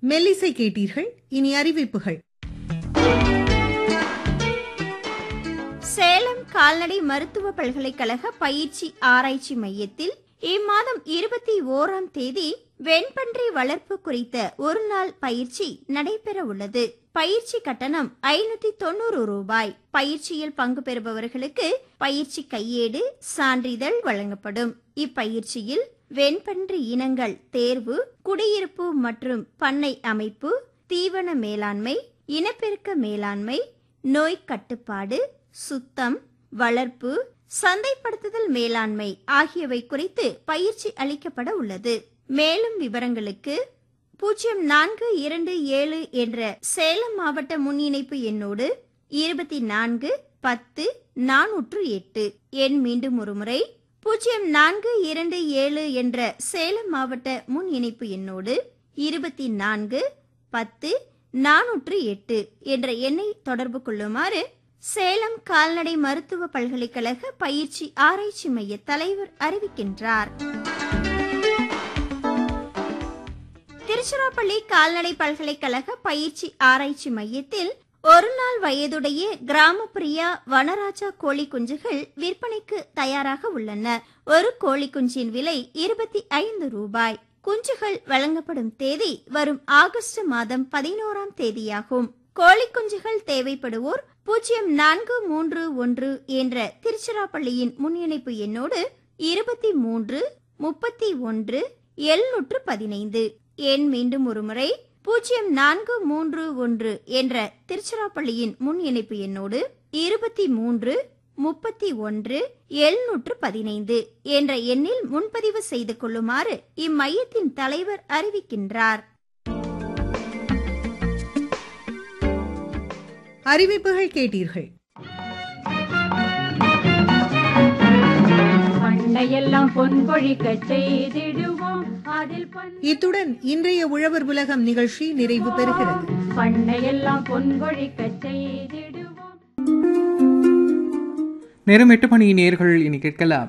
மெல்லிசை கேட்டீர்கள் இனி அறிவிப்புகள் சேலம் கால்நடை மருத்துவ பல்கலைக்கழக பயிற்சி ஆராய்ச்சி மையத்தில் இம்மாதம் இருபத்தி ஓராம் தேதி வெண்பன்றி வளர்ப்பு குறித்த ஒரு நாள் பயிற்சி நடைபெற உள்ளது பயிற்சி கட்டணம் ஐநூத்தி தொண்ணூறு ரூபாய் பயிற்சியில் பங்கு பெறுபவர்களுக்கு பயிற்சி கையேடு சான்றிதழ் வழங்கப்படும் இப்பயிற்சியில் வெண்பன்றி இனங்கள் தேர்வு குடியிருப்பு மற்றும் பண்ணை அமைப்பு தீவன மேலாண்மை இனப்பெருக்க மேலாண்மை நோய் கட்டுப்பாடு சுத்தம் வளர்ப்பு சந்தைப்படுத்துதல் மேலாண்மை ஆகியவை குறித்து பயிற்சி அளிக்கப்பட உள்ளது மேலும் விவரங்களுக்கு பூஜ்ஜியம் நான்கு இரண்டு ஏழு என்ற சேலம் மாவட்ட முன் இணைப்பு எண்ணோடு இருபத்தி நான்கு பத்து நானூற்று எட்டு எண் மீண்டும் ஒருமுறை பூஜ்ஜியம் நான்கு இரண்டு ஏழு என்ற சேலம் மாவட்ட முன் இணைப்பு எண்ணோடு இருபத்தி நான்கு பத்து நானூற்று எட்டு என்ற எண்ணை தொடர்பு கொள்ளுமாறு சேலம் கால்நடை மருத்துவ பல்கலைக்கழக பயிற்சி ஆராய்ச்சி மைய தலைவர் அறிவிக்கின்றார் திருச்சிராப்பள்ளி கால்நடை பல்கலைக்கழக பயிற்சி ஆராய்ச்சி மையத்தில் ஒரு நாள் வயதுடைய கிராமப்பிரியா வனராஜா கோழி குஞ்சுகள் விற்பனைக்கு தயாராக உள்ளன ஒரு கோழி குஞ்சின் விலை இருபத்தி ஐந்து ரூபாய் குஞ்சுகள் வழங்கப்படும் தேதி வரும் ஆகஸ்ட் மாதம் பதினோராம் தேதியாகும் கோழி குஞ்சுகள் தேவைப்படுவோர் பூஜ்ஜியம் நான்கு மூன்று ஒன்று என்ற திருச்சிராப்பள்ளியின் முன் இணைப்பு எண்ணோடு இருபத்தி மூன்று முப்பத்தி ஒன்று எழுநூற்று பதினைந்து எண் மீண்டும் ஒருமுறை பூஜ்ஜியம் நான்கு மூன்று ஒன்று என்ற திருச்சிராப்பள்ளியின் முன் இணைப்பு எண்ணோடு இருபத்தி மூன்று முப்பத்தி ஒன்று எழுநூற்று பதினைந்து என்ற எண்ணில் முன்பதிவு செய்து கொள்ளுமாறு இம்மையத்தின் தலைவர் அறிவிக்கின்றார் அறிவிப்புகள் கேட்டீர்கள் பண்டையெல்லாம் பொன் பொழிக்க செய்திடுவோம் அதில் பொன் இத்துடன் இன்றைய உழவர் உலகம் நிகழ்ச்சி நிறைவு பெறுகிறது பண்டையெல்லாம் பொன் பொழிக்க செய்திடுவோம் நேரம் எட்டு மணி நேர்கள் இனி கேட்கலாம்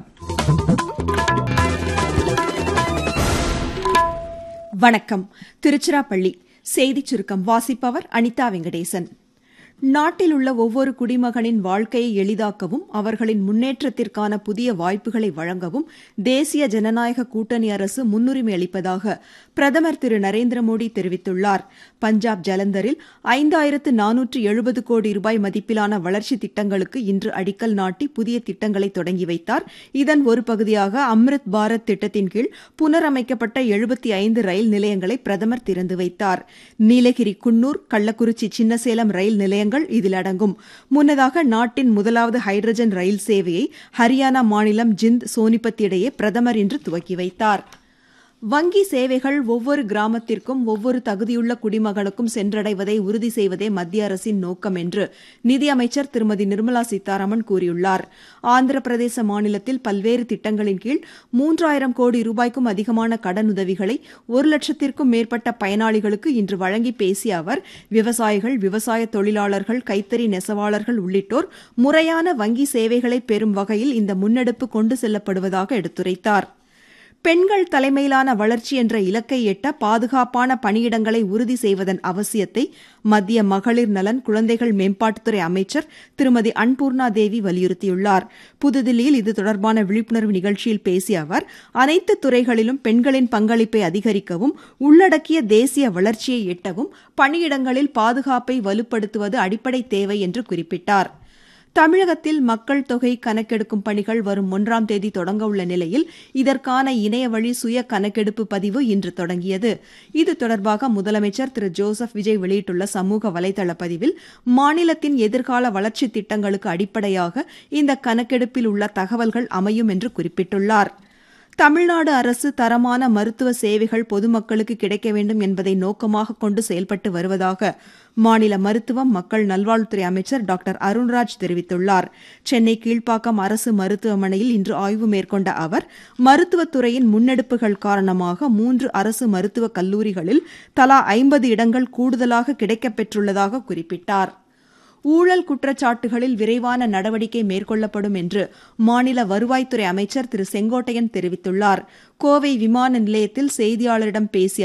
வணக்கம் திருச்சிராப்பள்ளி செய்திச் சுருக்கம் வாசிப்பவர் அனிதா வெங்கடேசன் நாட்டில் உள்ள ஒவ்வொரு குடிமகனின் வாழ்க்கையை எளிதாக்கவும் அவர்களின் முன்னேற்றத்திற்கான புதிய வாய்ப்புகளை வழங்கவும் தேசிய ஜனநாயக கூட்டணி அரசு முன்னுரிமை அளிப்பதாக பிரதமர் திரு நரேந்திர மோடி தெரிவித்துள்ளார் பஞ்சாப் ஜலந்தரில் ஐந்தாயிரத்து நானூற்று எழுபது கோடி ரூபாய் மதிப்பிலான வளர்ச்சி திட்டங்களுக்கு இன்று அடிக்கல் நாட்டி புதிய திட்டங்களை தொடங்கி வைத்தார் இதன் ஒரு பகுதியாக அம்ரித் பாரத் திட்டத்தின் கீழ் புனரமைக்கப்பட்ட எழுபத்தி ஐந்து ரயில் நிலையங்களை பிரதமர் திறந்து வைத்தார் நீலகிரி குன்னூர் கள்ளக்குறிச்சி சின்னசேலம் ரயில் நிலையங்கள் இதில் அடங்கும் முன்னதாக நாட்டின் முதலாவது ஹைட்ரஜன் ரயில் சேவையை ஹரியானா மாநிலம் ஜிந்த் சோனிபத் இடையே பிரதமர் இன்று துவக்கி வைத்தார் வங்கி சேவைகள் ஒவ்வொரு கிராமத்திற்கும் ஒவ்வொரு தகுதியுள்ள குடிமகனுக்கும் சென்றடைவதை உறுதி செய்வதே மத்திய அரசின் நோக்கம் என்று நிதியமைச்சர் திருமதி நிர்மலா சீதாராமன் கூறியுள்ளார் ஆந்திர பிரதேச மாநிலத்தில் பல்வேறு திட்டங்களின் கீழ் மூன்றாயிரம் கோடி ரூபாய்க்கும் அதிகமான கடனுதவிகளை ஒரு லட்சத்திற்கும் மேற்பட்ட பயனாளிகளுக்கு இன்று வழங்கி பேசிய அவர் விவசாயிகள் விவசாய தொழிலாளர்கள் கைத்தறி நெசவாளர்கள் உள்ளிட்டோர் முறையான வங்கி சேவைகளை பெறும் வகையில் இந்த முன்னெடுப்பு கொண்டு செல்லப்படுவதாக எடுத்துரைத்தார் பெண்கள் தலைமையிலான வளர்ச்சி என்ற இலக்கை எட்ட பாதுகாப்பான பணியிடங்களை உறுதி செய்வதன் அவசியத்தை மத்திய மகளிர் நலன் குழந்தைகள் மேம்பாட்டுத்துறை அமைச்சர் திருமதி அன்பூர்ணா தேவி வலியுறுத்தியுள்ளார் புதுதில்லியில் இது தொடர்பான விழிப்புணர்வு நிகழ்ச்சியில் பேசிய அவர் அனைத்து துறைகளிலும் பெண்களின் பங்களிப்பை அதிகரிக்கவும் உள்ளடக்கிய தேசிய வளர்ச்சியை எட்டவும் பணியிடங்களில் பாதுகாப்பை வலுப்படுத்துவது அடிப்படை தேவை என்று குறிப்பிட்டார் தமிழகத்தில் மக்கள் தொகை கணக்கெடுக்கும் பணிகள் வரும் ஒன்றாம் தேதி தொடங்க உள்ள நிலையில் இதற்கான இணையவழி சுய கணக்கெடுப்பு பதிவு இன்று தொடங்கியது இது தொடர்பாக முதலமைச்சர் திரு ஜோசப் விஜய் வெளியிட்டுள்ள சமூக வலைதள பதிவில் மாநிலத்தின் எதிர்கால வளர்ச்சி திட்டங்களுக்கு அடிப்படையாக இந்த கணக்கெடுப்பில் உள்ள தகவல்கள் அமையும் என்று குறிப்பிட்டுள்ளார் தமிழ்நாடு அரசு தரமான மருத்துவ சேவைகள் பொதுமக்களுக்கு கிடைக்க வேண்டும் என்பதை நோக்கமாக கொண்டு செயல்பட்டு வருவதாக மாநில மருத்துவம் மக்கள் நல்வாழ்வுத்துறை அமைச்சர் டாக்டர் அருண்ராஜ் தெரிவித்துள்ளார் சென்னை கீழ்ப்பாக்கம் அரசு மருத்துவமனையில் இன்று ஆய்வு மேற்கொண்ட அவர் மருத்துவத்துறையின் முன்னெடுப்புகள் காரணமாக மூன்று அரசு மருத்துவக் கல்லூரிகளில் தலா ஐம்பது இடங்கள் கூடுதலாக கிடைக்கப்பெற்றுள்ளதாக குறிப்பிட்டார் ஊழல் குற்றச்சாட்டுகளில் விரைவான நடவடிக்கை மேற்கொள்ளப்படும் என்று மாநில வருவாய்த்துறை அமைச்சர் திரு செங்கோட்டையன் தெரிவித்துள்ளார் கோவை விமான நிலையத்தில் செய்தியாளரிடம் பேசிய